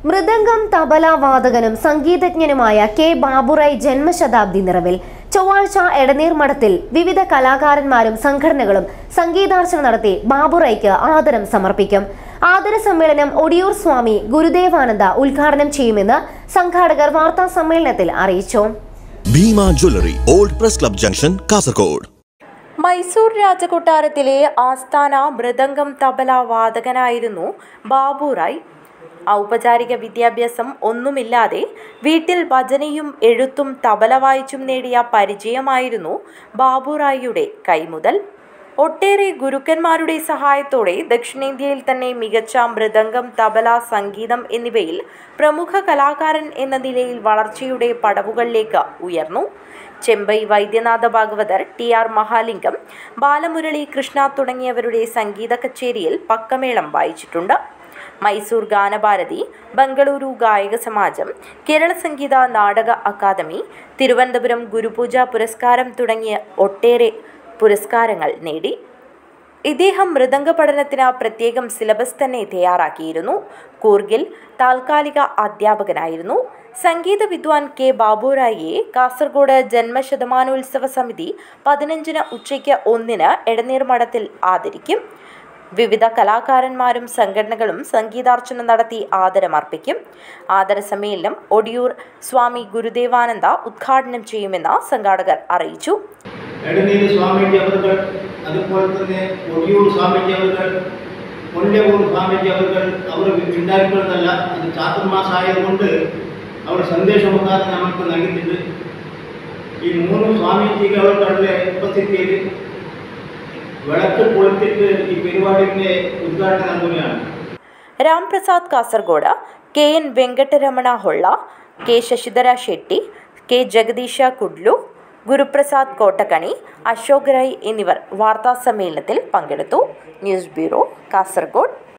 മൃദംഗം തബല വാദകനും സംഗീതജ്ഞനുമായ കെ ബാബുറായ് ജന്മശതാബ്ദി നിറവിൽ ചൊവ്വാഴ്ച എടനീർ മഠത്തിൽ വിവിധ കലാകാരന്മാരും സംഘടനകളും സംഗീതാർച്ചന നടത്തി ബാബുറായ്ക്ക് ആദരം സമർപ്പിക്കും ആദര സമ്മേളനം ഒടിയൂർ സ്വാമി ഗുരുദേവാനന്ദ ഉദ്ഘാടനം ചെയ്യുമെന്ന് സംഘാടകർ വാർത്താ സമ്മേളനത്തിൽ അറിയിച്ചു Bhima jewellery old press club junction Kasaragod Mysore രാജകൊട്ടാരത്തിലെ ആസ്ഥാന മൃദംഗം തബല വാദകനായിരുന്നു ബാബു റായ് ഔപചാരിക വിദ്യാഭ്യാസം ഒന്നുമില്ലാതെ വീട്ടിൽ ഭജനയും എഴുത്തും തബല വായിച്ചും നേടിയ പരിചയമായിരുന്നു ബാബു റായിയുടെ കൈമുതൽ ഒട്ടേറെ ഗുരുക്കന്മാരുടെ സഹായത്തോടെ ദക്ഷിണേന്ത്യയിൽ തന്നെ മികച്ച മൃദംഗം തബല സംഗീതം എന്നിവയിൽ പ്രമുഖ കലാകാരൻ എന്ന നിലയിൽ വളർച്ചയുടെ പടവുകളിലേക്ക് ഉയർന്നു ചെമ്പൈ വൈദ്യനാഥ ഭാഗവതർ ടി ആർ മഹാലിംഗം ബാലമുരളി കൃഷ്ണ തുടങ്ങിയവരുടെ സംഗീത കച്ചേരിയിൽ പക്കമേളം വായിച്ചിട്ടുണ്ട് മൈസൂർ ഗാനഭാരതി ബംഗളൂരു ഗായക സമാജം കേരള സംഗീത നാടക അക്കാദമി തിരുവനന്തപുരം ഗുരുപൂജ പുരസ്കാരം തുടങ്ങിയ ഒട്ടേറെ പുരസ്കാരങ്ങൾ നേടി ഇദ്ദേഹം മൃദംഗ പഠനത്തിന് പ്രത്യേകം സിലബസ് തന്നെ തയ്യാറാക്കിയിരുന്നു കൂർഗിൽ താൽക്കാലിക അധ്യാപകനായിരുന്നു സംഗീത വിദ്വാൻ കെ ബാബുറായിയെ കാസർഗോഡ് ജന്മശതമാനോത്സവ സമിതി പതിനഞ്ചിന് ഉച്ചയ്ക്ക് ഒന്നിന് എടനീർ മഠത്തിൽ ആദരിക്കും വിവിധ കലാകാരന്മാരും സംഘടനകളും സംഗീതാർച്ചന നടത്തി ആദരമർപ്പിക്കും ആദര സമ്മേളനം ഒടിയൂർ സ്വാമി ഗുരുദേവാനന്ദ ഉദ്ഘാടനം ചെയ്യുമെന്ന് സംഘാടകർ അറിയിച്ചു എടനീര് സ്വാമിജി അവர்கள் അതുപോലെ തന്നെ ഒടിയൂർ സ്വാമിജി അവர்கள் കൊല്ലൂർ സ്വാമിജി അവர்கள் അവർ ഉണ്ടായിട്ടുള്ളതല്ല അത് ചാത്തുർമാസായതുകൊണ്ട് അവർ സന്ദേശമൊക്കെ നമുക്ക് നൽകിയിട്ടുണ്ട് ഈ മൂന്ന് സ്വാമിജികളുടെ ഉപസ്ഥിതിയിൽ വിളക്ക് കൊളുത്തിട്ട് ഈ പരിപാടിയുടെ ഉദ്ഘാടനം നൽകുകയാണ് Ramprasad Kasaragod K N Venkataramana Holla K Shashidhara Shetty K Jagadisha Kudlu Guruprasad Kottakkani Ashok Rai എന്നിവർ വാർത്താസമ്മേളനത്തിൽ പങ്കെടുത്തു ന്യൂസ് ബ്യൂറോ കാസർഗോഡ്